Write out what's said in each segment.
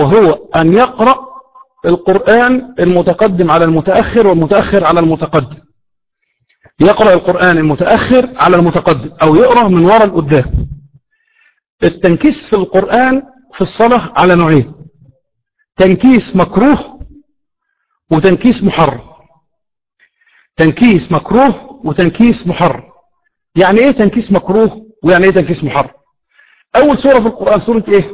وهو أن يقرأ القرآن المتقدم على المتأخر والمتأخر على المتقدم يقرأ القرآن المتأخر على المتقدم أو يقرأ من وراء القدام التنكيس في القرآن في الصلاة على نوعين تنكيس مكروه وتنكيس محرم تنكيس مكروه وتنكيس محرم يعني ايه تنكيس مكروه ويعني ايه تنكيس محرم اول سورة في القرآن سورة ايه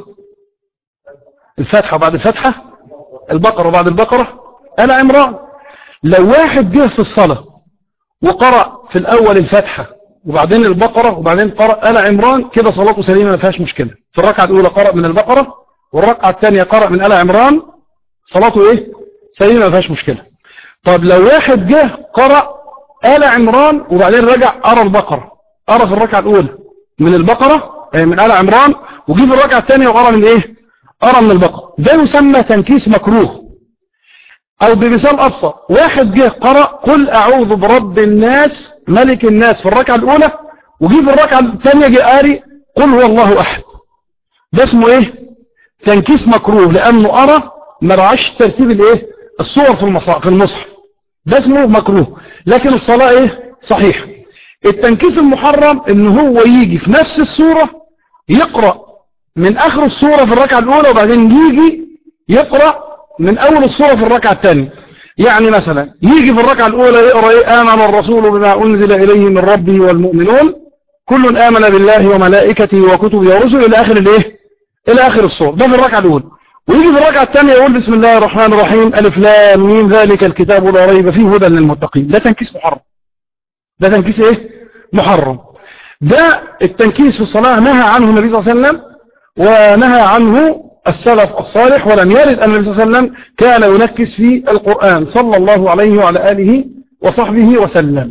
الفاتحة وبعد الفاتحة البقرة وبعد البقرة آل عمران لو واحد جه في الصلاة وقرأ في الأول الفاتحة وبعدين البقرة وبعدين قرأ آل عمران كده صلاته سليمة ما فيهاش مشكلة في الركعة الأولى قرأ من البقرة والركعة الثانية قرأ من آل عمران صلاته إيه سليمة ما فيهاش مشكلة طب لو واحد جه قرأ آل عمران وبعدين رجع قرأ البقرة قرأ في الركعة الأولى من البقرة من آل عمران وجي في الركعة الثانية وقرأ من إيه قرأ من البقرة ده يسمى تنكيس مكروه أو بمثال أبسط واحد جه قرأ قل أعوذ برب الناس ملك الناس في الركعة الأولى وجي في الركعة الثانية جه قاري قل هو الله أحد ده اسمه إيه تنكيس مكروه لأنه أرى ما رعاش ترتيب الإيه الصور في المصحف في المصحف ده اسمه مكروه لكن الصلاة إيه صحيح التنكيس المحرم إن هو يجي في نفس الصورة يقرأ من آخر الصورة في الركعة الأولى وبعدين يجي يقرأ من أول الصورة في الركعة الثانية يعني مثلا يجي في الركعة الأولى يقرأ إيه آمن الرسول بما أنزل إليه من ربه والمؤمنون كل آمن بالله وملائكته وكتبه ورسله إلى آخر الإيه إلى آخر الصورة ده في الركعة الأولى ويجي في الركعة الثانية يقول بسم الله الرحمن الرحيم ألف لام ميم ذلك الكتاب لا ريب فيه هدى للمتقين ده تنكيس محرم ده تنكيس إيه محرم ده التنكيس في الصلاة نهى عنه النبي صلى الله عليه وسلم ونهى عنه السلف الصالح ولم يرد أن النبي صلى الله عليه وسلم كان ينكس في القرآن صلى الله عليه وعلى آله وصحبه وسلم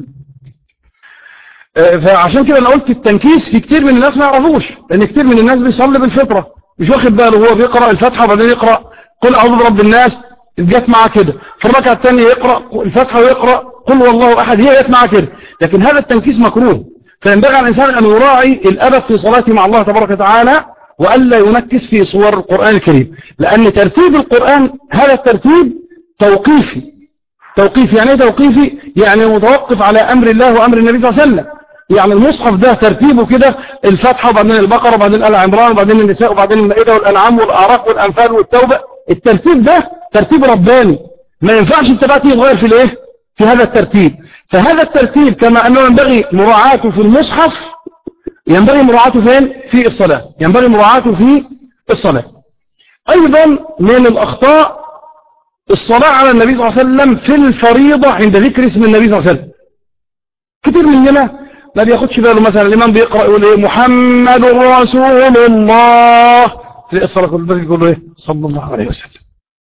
فعشان كده أنا قلت التنكيس في كتير من الناس ما يعرفوش لأن كتير من الناس بيصلي بالفطرة مش واخد باله هو بيقرأ الفتحة وبعدين يقرأ قل أعوذ برب الناس جت معاه كده في الركعة الثانية يقرأ الفتحة ويقرأ قل والله أحد هي جت معاه كده لكن هذا التنكيس مكروه فينبغي على الإنسان أن يراعي الأدب في صلاته مع الله تبارك وتعالى وألا ينكس في صور القرآن الكريم لأن ترتيب القرآن هذا الترتيب توقيفي توقيفي يعني ايه توقيفي يعني متوقف على أمر الله وأمر النبي صلى الله عليه وسلم يعني المصحف ده ترتيبه كده الفتحة وبعدين البقرة وبعدين آل عمران وبعدين النساء وبعدين المائدة والأنعام والأعراف والأنفال والتوبة الترتيب ده ترتيب رباني ما ينفعش انت بقى تغير في الايه في هذا الترتيب فهذا الترتيب كما أنه ينبغي مراعاته في المصحف ينبغي مراعاته فين في الصلاة ينبغي مراعاته في الصلاة أيضا من الأخطاء الصلاة على النبي صلى الله عليه وسلم في الفريضة عند ذكر اسم النبي صلى الله عليه وسلم كتير مننا ما بياخدش باله مثلا الإمام بيقرأ يقول إيه محمد رسول الله في الصلاة كل الناس يقول إيه صلى الله عليه وسلم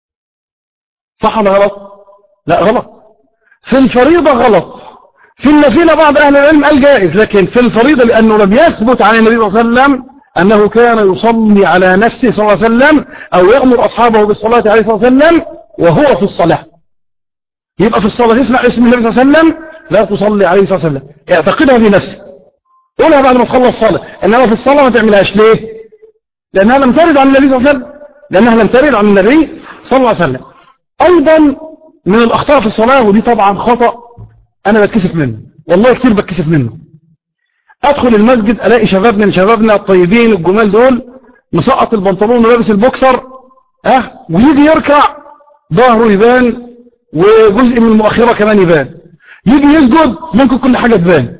صح ولا غلط لا غلط في الفريضة غلط في النفيلة بعض أهل العلم قال جائز لكن في الفريضة لأنه لم يثبت عن النبي صلى الله عليه وسلم أنه كان يصلي على نفسه صلى الله عليه وسلم أو يأمر أصحابه بالصلاة عليه الصلاة والسلام وهو في الصلاة يبقى في الصلاة تسمع اسم النبي صلى الله عليه وسلم لا تصلي عليه الصلاة والسلام اعتقدها في نفسك قولها بعد ما تخلص الصلاة إنما في الصلاة ما تعملهاش ليه لأنها لم ترد عن النبي صلى الله عليه وسلم لأنها لم ترد عن النبي صلى الله عليه وسلم أيضا من الأخطاء في الصلاة ودي طبعا خطأ أنا بتكسف منه والله كتير بتكسف منه أدخل المسجد ألاقي شباب من شبابنا الطيبين الجمال دول مسقط البنطلون ولابس البوكسر أه ويجي يركع ظهره يبان وجزء من المؤخرة كمان يبان يجي يسجد ممكن كل حاجة تبان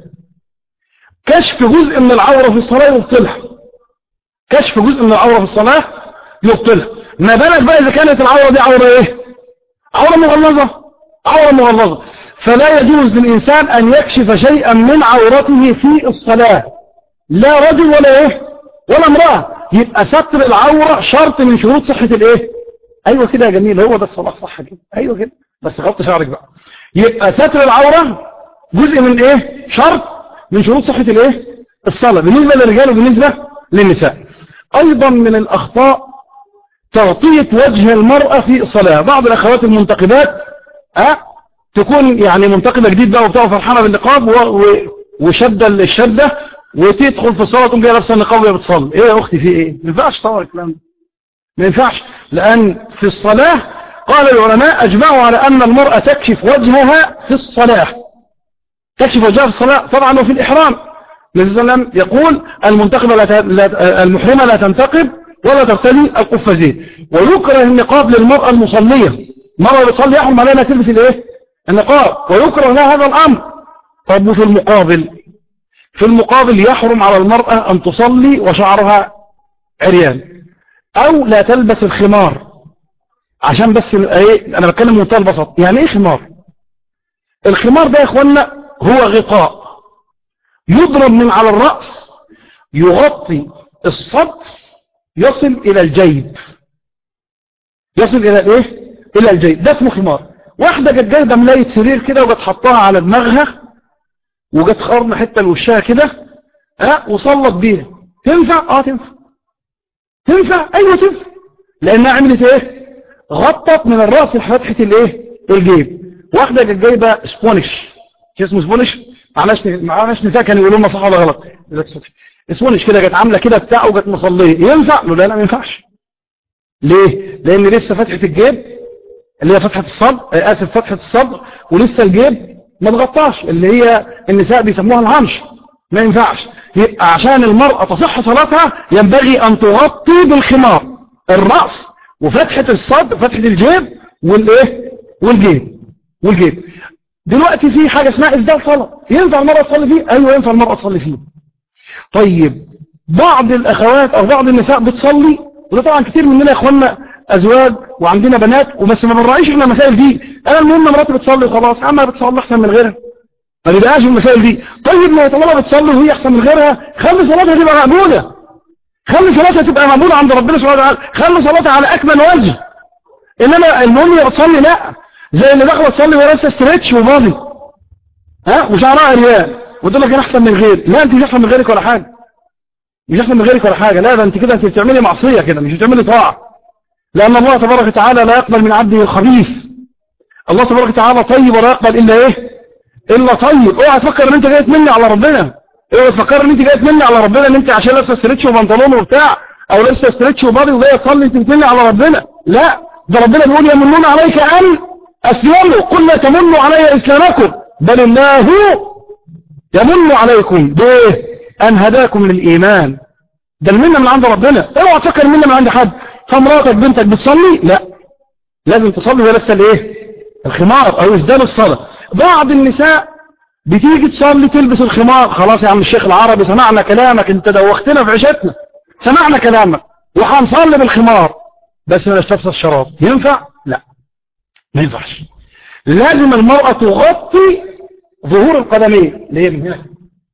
كشف جزء من العورة في الصلاة يبطلها كشف جزء من العورة في الصلاة يبطلها ما بالك بقى إذا كانت العورة دي عورة إيه عورة مغلظة عورة مغلظة فلا يجوز للإنسان أن يكشف شيئا من عورته في الصلاة لا رجل ولا إيه ولا امرأة يبقى ستر العورة شرط من شروط صحة الإيه أيوة كده يا جميل هو ده الصلاة صح كده أيوة كده بس غلط شعرك بقى يبقى ستر العورة جزء من إيه شرط من شروط صحة الإيه الصلاة بالنسبة للرجال وبالنسبة للنساء أيضا من الأخطاء تغطية وجه المرأة في الصلاة بعض الأخوات المنتقبات أه تكون يعني منتقبة جديد بقى وبتاع فرحانة بالنقاب وشدة الشدة وتدخل في الصلاة تقوم جايه لابسه النقاب وهي بتصلي ايه يا اختي في ايه ما ينفعش طبعا الكلام ده ما ينفعش لأن في الصلاة قال العلماء أجمعوا على أن المرأة تكشف وجهها في الصلاة تكشف وجهها في الصلاة طبعا وفي الإحرام النبي صلى الله عليه وسلم يقول المنتقبة لا المحرمة لا تنتقب ولا ترتدي القفازين ويكره النقاب للمرأة المصلية مرة بتصلي يحرم عليها تلبس الايه النقاب ويكره لها هذا الأمر طب وفي المقابل في المقابل يحرم على المرأة أن تصلي وشعرها عريان أو لا تلبس الخمار عشان بس ايه أنا بتكلم منتهى البساطة يعني إيه خمار الخمار ده يا إخوانا هو غطاء يضرب من على الرأس يغطي الصدر يصل إلى الجيب يصل إلى الإيه إلى الجيب ده اسمه خمار واحدة جت جايبة ملاية سرير كده وجت حطها على دماغها وجت خرم حتة لوشها كده ها وصلت بيها تنفع اه تنفع تنفع ايوه تنفع لانها عملت ايه غطت من الراس لفتحه الايه الجيب واحده كانت جايبه سبونش شو اسمه سبونش معناش معناش نساء كانوا يقولوا لنا صح ولا غلط سبونش كده كانت عامله كده بتاع وجت مصليه ينفع لا لا ما ينفعش ليه لان لسه فتحه الجيب اللي هي فتحه الصدر اسف فتحه الصدر ولسه الجيب ما تغطاش اللي هي النساء بيسموها الهنش ما ينفعش يبقى عشان المرأة تصح صلاتها ينبغي أن تغطي بالخمار الرأس وفتحة الصدر فتحة الجيب والايه والجيب والجيب دلوقتي في حاجة اسمها إسدال صلاة ينفع المرأة تصلي فيه أيوة ينفع المرأة تصلي فيه طيب بعض الأخوات أو بعض النساء بتصلي وده طبعا كتير مننا يا إخواننا أزواج وعندنا بنات وبس ما بنراعيش احنا المسائل دي أنا المهم مراتي بتصلي وخلاص عما بتصلي أحسن من غيرها ما بيبقاش المسائل دي طيب ما طالما بتصلي وهي أحسن من غيرها خلي صلاتها تبقى مقبولة خلي صلاتها تبقى مقبولة عند ربنا سبحانه وتعالى خلي صلاتها على أكمل وجه إنما المهم هي بتصلي لا زي اللي داخله تصلي وراسها ستريتش وماضي ها وشعرها عريان وتقول لك انا احسن من غيري لا انت مش احسن من غيرك ولا حاجه مش احسن من غيرك ولا حاجه لا ده انت كده انت بتعملي معصيه كده مش بتعملي طاعه لان الله تبارك وتعالى لا يقبل من عبده الخبيث الله تبارك وتعالى طيب ولا يقبل الا ايه الا طيب اوعى تفكر ان انت جاي تمني على ربنا اوعى تفكر ان انت جاي تمني على ربنا ان انت عشان لابسه ستريتش وبنطلون وبتاع او لابسه ستريتش وبادي وجايه تصلي انت بتمني على ربنا لا ده ربنا بيقول يمنون عليك ان اسلموا قل لا تمنوا علي اسلامكم بل الله يمن عليكم بايه ان هداكم للايمان ده المنه من عند ربنا اوعى تفكر المنه من عند حد فمراتك بنتك بتصلي لا لازم تصلي وهي لابسه الايه الخمار او اسدال الصلاه بعض النساء بتيجي تصلي تلبس الخمار خلاص يا عم الشيخ العربي سمعنا كلامك انت دوختنا في عشتنا سمعنا كلامك وهنصلي بالخمار بس مش لابسه الشراب ينفع لا ما ينفعش لازم المرأة تغطي ظهور القدمين اللي هي من هنا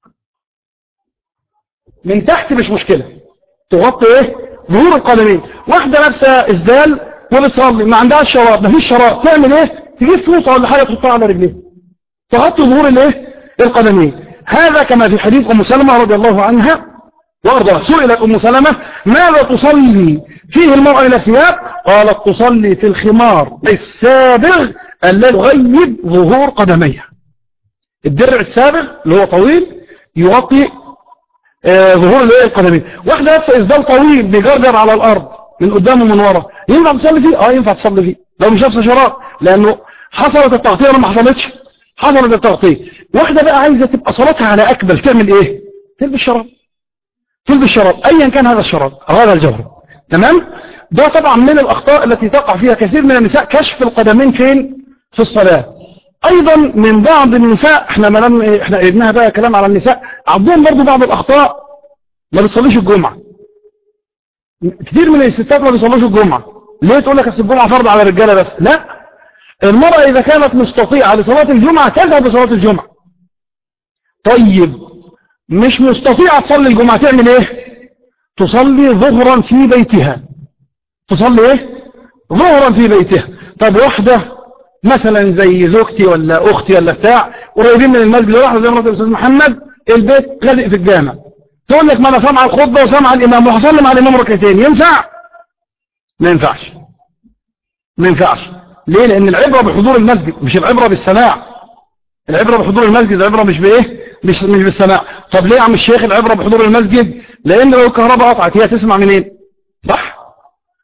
من تحت مش مشكلة تغطي ايه ظهور القدمين واحدة لابسة اسدال وبتصلي ما عندهاش شراب ما فيش شراب تعمل ايه تجيب فوطة ولا حاجة تحطها على رجليها تغطي ظهور الايه القدمين هذا كما في حديث ام سلمة رضي الله عنها وارضاها سئلت ام سلمة ماذا تصلي فيه المرأة الى الثياب قالت تصلي في الخمار السابغ الذي يغيب ظهور قدميها الدرع السابغ اللي هو طويل يغطي آه ظهور الايه القدمين واحدة لابسه اسدال طويل بيجرجر على الارض من قدام ومن ورا ينفع تصلي فيه اه ينفع تصلي فيه لو مش لابسه شراب لانه حصلت التغطيه ولا ما حصلتش حصلت التغطيه واحده بقى عايزه تبقى صلاتها على اكمل تعمل ايه تلبس شراب تلبس شراب ايا كان هذا الشراب او هذا الجوهر تمام ده طبعا من الاخطاء التي تقع فيها كثير من النساء كشف القدمين فين في الصلاه ايضا من بعض النساء احنا ما لم احنا قلناها بقى كلام على النساء عندهم برضو بعض الاخطاء ما بتصليش الجمعه كتير من الستات ما بيصلوش الجمعه ليه تقول لك اصل الجمعه فرض على الرجاله بس لا المراه اذا كانت مستطيعه لصلاه الجمعه تذهب لصلاه الجمعه طيب مش مستطيعه تصلي الجمعه تعمل ايه تصلي ظهرا في بيتها تصلي ايه ظهرا في بيتها طب واحده مثلا زي زوجتي ولا اختي ولا بتاع قريبين من المسجد واحده زي مرات الاستاذ محمد البيت لازق في الجامع تقول لك ما انا سامع الخطبه وسامع الامام وهصلي مع الامام ركعتين ينفع ما ينفعش ما ينفعش ليه لان العبره بحضور المسجد مش العبره بالسماع العبره بحضور المسجد العبره مش بايه مش مش بالسماع طب ليه يا عم الشيخ العبره بحضور المسجد لان لو الكهرباء قطعت هي تسمع منين صح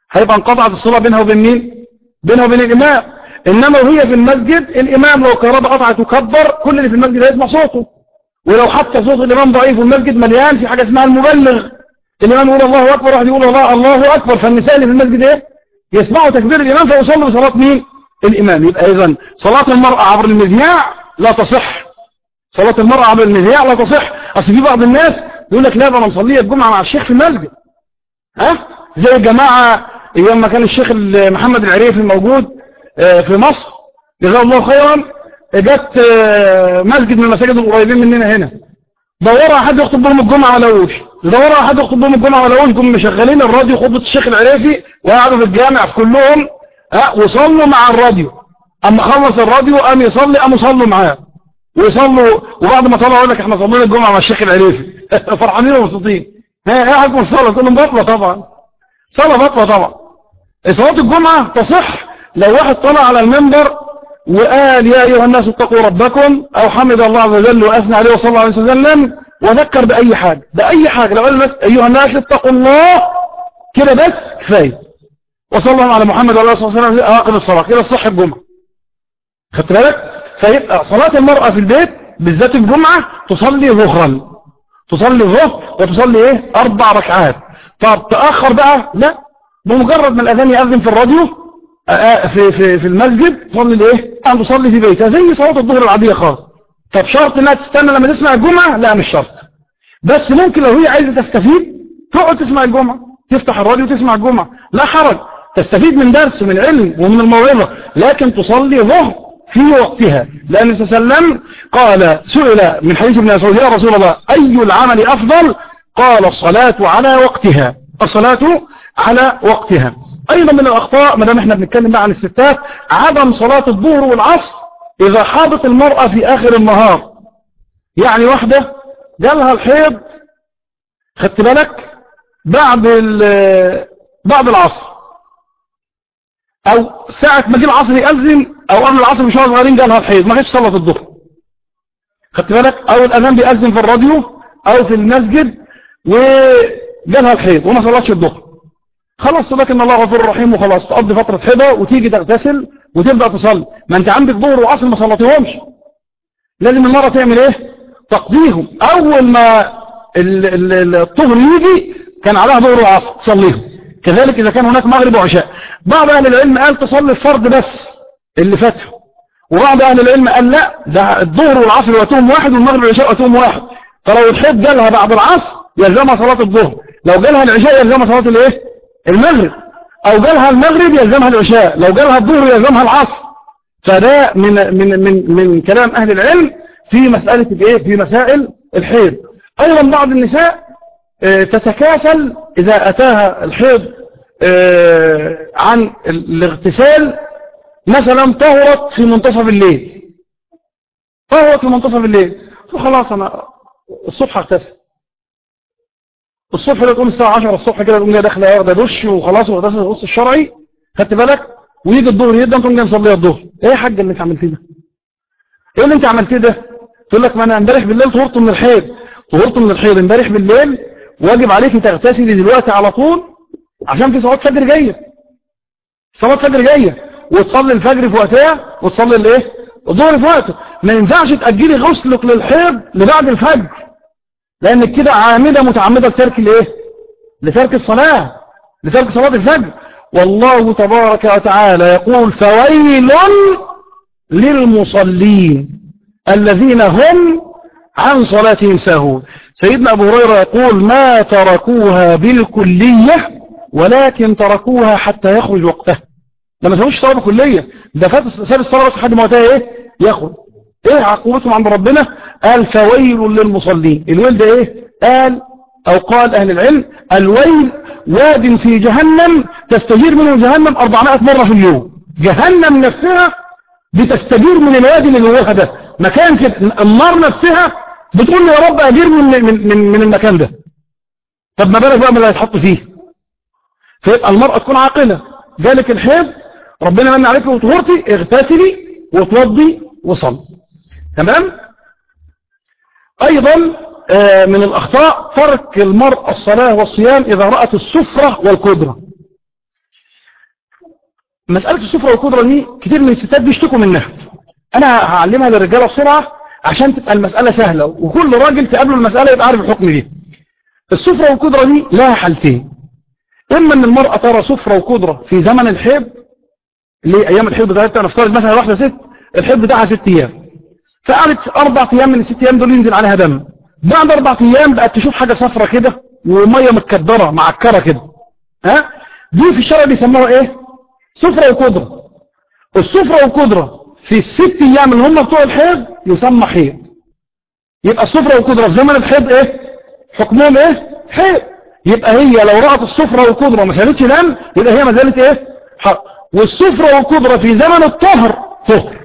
هيبقى انقطعت الصلاة بينها وبين مين بينها وبين الإمام إنما وهي في المسجد الإمام لو الكهرباء قطعت وكبر كل اللي في المسجد هيسمع صوته ولو حتى صوت الإمام ضعيف والمسجد مليان في حاجة اسمها المبلغ الإمام يقول الله أكبر واحد يقول الله الله أكبر فالنساء اللي في المسجد إيه يسمعوا تكبير الإمام فيصلوا بصلاة مين الإمام يبقى إذن صلاة المرأة عبر المذياع لا تصح صلاة المرأة عبر المذياع لا تصح أصل في بعض الناس يقول لك لا ده أنا مصلية الجمعة مع الشيخ في المسجد ها زي الجماعة ايام ما كان الشيخ محمد العريفي موجود في مصر جزاه الله خيرا جت مسجد من المساجد القريبين مننا هنا دورها حد يخطب بهم الجمعة ولا وش دورها حد يخطب بهم الجمعة ولا وش جم مشغلين الراديو خطبة الشيخ العريفي وقعدوا في الجامع في كلهم ها وصلوا مع الراديو اما خلص الراديو قام يصلي قاموا صلوا معاه ويصلوا وبعد ما طلعوا يقول لك احنا صلينا الجمعة مع الشيخ العريفي فرحانين ومبسوطين ها ايه حكم الصلاة تقول لهم بطلة طبعا صلاة بطلة طبعا صلاة الجمعة تصح لو واحد طلع على المنبر وقال يا أيها الناس اتقوا ربكم أو حمد الله عز وجل وأثنى عليه وصلى الله عليه وسلم وذكر بأي حاجة بأي حاجة لو قال بس أيها الناس اتقوا الله كده بس كفاية وصلى الله على محمد وعلى اله وصحبه وسلم أواقب الصلاة كده الصح الجمعة خدت بالك فيبقى صلاة المرأة في البيت بالذات الجمعة تصلي ظهرا تصلي ظهر وتصلي ايه اربع ركعات طب تأخر بقى لا بمجرد ما الاذان يأذن في الراديو في في في المسجد تصلي الايه ان تصلي في بيتها زي صلاه الظهر العاديه خالص طب شرط انها تستنى لما تسمع الجمعه لا مش شرط بس ممكن لو هي عايزه تستفيد تقعد تسمع الجمعه تفتح الراديو وتسمع الجمعه لا حرج تستفيد من درس ومن علم ومن الموعظه لكن تصلي ظهر في وقتها لأن النبي صلى الله عليه وسلم قال سئل من حديث ابن مسعود يا رسول الله أي العمل أفضل قال الصلاة على وقتها الصلاة على وقتها أيضا من الأخطاء ما دام احنا بنتكلم بقى عن الستات عدم صلاة الظهر والعصر إذا حاضت المرأة في آخر النهار يعني واحدة جالها الحيض خدت بالك بعد بعد العصر أو ساعة ما جه العصر يأذن أو قبل العصر بشوية صغيرين جالها الحيض ما كانتش صلت الظهر خدت بالك أو الأذان بيأذن في الراديو أو في المسجد وجالها الحيض وما صلتش الظهر خلاص لكن الله غفور رحيم وخلاص تقضي فترة حيضة وتيجي تغتسل وتبدأ تصلي ما انت عندك ظهر وعصر ما صلتيهمش لازم المرة تعمل ايه تقضيهم اول ما الطهر يجي كان عليها ظهر وعصر تصليهم كذلك اذا كان هناك مغرب وعشاء بعض اهل العلم قال تصلي الفرض بس اللي فاته وبعض اهل العلم قال لا ده الظهر والعصر وقتهم واحد والمغرب والعشاء وقتهم واحد فلو الحيض جالها بعد العصر يلزمها صلاة الظهر لو جالها العشاء يلزمها صلاة الايه المغرب او جالها المغرب يلزمها العشاء لو جالها الظهر يلزمها العصر فده من من من من كلام اهل العلم في مسألة الايه في مسائل الحيض ايضا بعض النساء تتكاسل اذا اتاها الحيض عن الاغتسال مثلا طهرت في منتصف الليل طهرت في منتصف الليل وخلاص انا الصبح اغتسل الصبح ده تقوم الساعة 10 الصبح كده تقوم جايه داخله واخده دش وخلاص واغتسل الغسل الشرعي خدت بالك ويجي الظهر يبدا تقوم جايه مصليه الظهر ايه يا حاجه اللي انت عملتيه ده ايه اللي انت عملتيه ده تقول لك ما انا امبارح بالليل طهرت من الحيض طهرت من الحيض امبارح بالليل واجب عليك تغتسلي دلوقتي على طول عشان في صلاه فجر جايه صلاه فجر جايه وتصلي الفجر في وقتها وتصلي الايه الظهر في وقته ما ينفعش تاجلي غسلك للحيض لبعد الفجر لانك كده عامدة متعمدة لترك الايه لترك الصلاة لترك صلاة الفجر والله تبارك وتعالى يقول فويل للمصلين الذين هم عن صلاتهم ساهون سيدنا أبو هريرة يقول ما تركوها بالكلية ولكن تركوها حتى يخرج وقتها ده ما سووش صلاة بالكلية ده فات ساب الصلاة بس حد ما وقتها ايه يخرج ايه عقوبتهم عند ربنا قال فويل للمصلين الويل ده ايه قال او قال اهل العلم الويل واد في جهنم تستجير منه جهنم 400 مرة في اليوم جهنم نفسها بتستجير من الوادي اللي جواها ده مكان كده النار نفسها بتقول لي يا رب اجير من, من, من, من المكان ده طب ما بالك بقى من اللي هيتحط فيه فيبقى المرأة تكون عاقلة جالك الحيض ربنا من عليك وطهورتي اغتسلي وتوضي وصلي تمام ايضا من الاخطاء ترك المرأة الصلاة والصيام اذا رأت السفرة والقدرة مسألة السفرة والقدرة دي كتير من الستات بيشتكوا منها انا هعلمها للرجالة بسرعة عشان تبقى المسألة سهلة وكل راجل تقابله المسألة يبقى عارف الحكم دي السفرة والقدرة دي لها حالتين اما ان المرأة ترى سفرة وقدرة في زمن الحيض اللي هي ايام الحيض بتاعتها نفترض مثلا واحدة ست الحيض بتاعها ست ايام فقعدت اربع ايام من الست ايام دول ينزل عليها دم بعد اربع ايام بقت تشوف حاجة صفرة كده ومية متكدرة معكرة كده ها دي في الشرع بيسموها ايه سفرة وقدرة السفرة والقدرة في الست ايام اللي هم بتوع الحيض يسمى حيض يبقى السفرة والقدرة في زمن الحيض ايه حكمهم ايه حيض يبقى هي لو رأت السفرة والقدرة وما شالتش دم يبقى هي ما زالت ايه حق والسفرة والقدرة في زمن الطهر طهر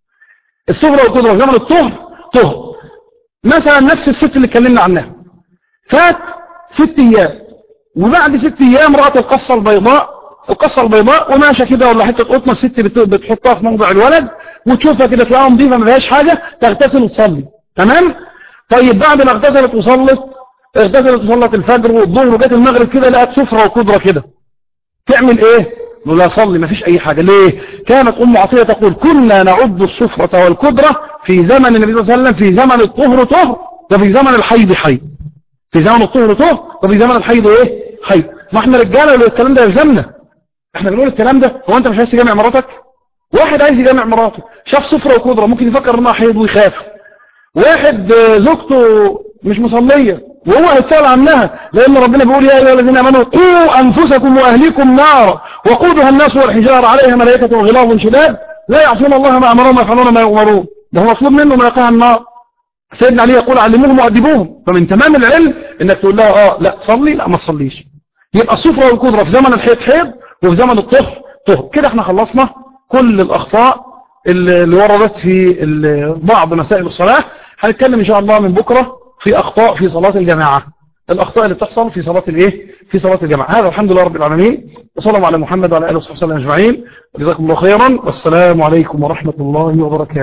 السفرة والقدرة في زمن الطهر طهر مثلا نفس الست اللي اتكلمنا عنها فات ست ايام وبعد ست ايام رأت القصة البيضاء القصة البيضاء وماشى كده ولا حتة قطمة الست بتحطها في موضع الولد وتشوفها كده تلاقيها نظيفة ما فيهاش حاجة تغتسل وتصلي تمام طيب بعد ما اغتسلت وصلت اغتسلت وصلت الفجر والظهر وجت المغرب كده لقت سفرة وقدرة كده تعمل ايه لا صلي ما فيش اي حاجة ليه كانت ام عطية تقول كنا نعد السفرة والقدرة في زمن النبي صلى الله عليه وسلم في زمن الطهر طهر وفي زمن الحيض حيض في زمن الطهر طهر وفي زمن الحيض ايه حيض ما احنا رجاله اللي الكلام ده يلزمنا احنا بنقول الكلام ده هو انت مش عايز تجامع مراتك واحد عايز يجامع مراته شاف سفرة وقدرة ممكن يفكر انها حيض ويخاف واحد زوجته مش مصلية وهو هيتسأل عنها لأن ربنا بيقول يا أيها الذين آمنوا قوا أنفسكم وأهليكم نارا وقودها الناس والحجارة عليها ملائكة وغلاظ شداد لا يعصون الله ما أمرهم ويفعلون ما يؤمرون ده هو مطلوب منه ما يقع النار سيدنا علي يقول علموهم وأدبوهم فمن تمام العلم انك تقول لها اه لا صلي لا ما تصليش يبقى الصفرة والقدرة في زمن الحيض حيض وفي زمن الطهر طهر كده احنا خلصنا كل الأخطاء اللي وردت في بعض مسائل الصلاة هنتكلم إن شاء الله من بكرة في أخطاء في صلاة الجماعة الأخطاء اللي بتحصل في صلاة الإيه في صلاة الجماعة هذا الحمد لله رب العالمين وصلى الله على محمد وعلى آله وصحبه وسلم أجمعين وجزاكم الله خيرا والسلام عليكم ورحمة الله وبركاته